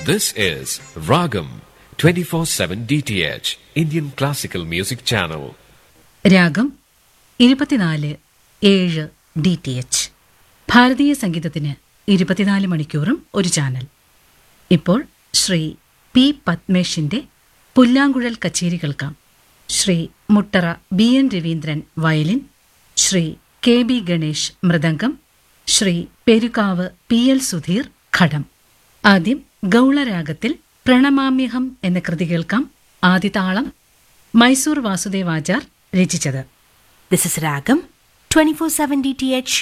This is Ragam 24/7 DTH Indian Classical Music Channel. രാഗം ഇരുപത്തിനാല് ഏഴ് ഡി ടി എച്ച് ഭാരതീയ സംഗീതത്തിന് ഇരുപത്തിനാല് മണിക്കൂറും ഒരു ചാനൽ ഇപ്പോൾ ശ്രീ പി പത്മേഷിന്റെ പുല്ലാങ്കുഴൽ കച്ചേരി കേൾക്കാം Sri Muttara B N Raveendran violin Sri K B Ganesh mridangam Sri Perukavu P L Sudheer ghatam ആദ്യം ഗൗളരാഗത്തിൽ പ്രണമാമ്യഹം എന്ന കൃതി കേൾക്കാം ആദിതാളം മൈസൂർ വാസുദേവാചാർ രചിച്ചത് This is Ragam 24/7 DTH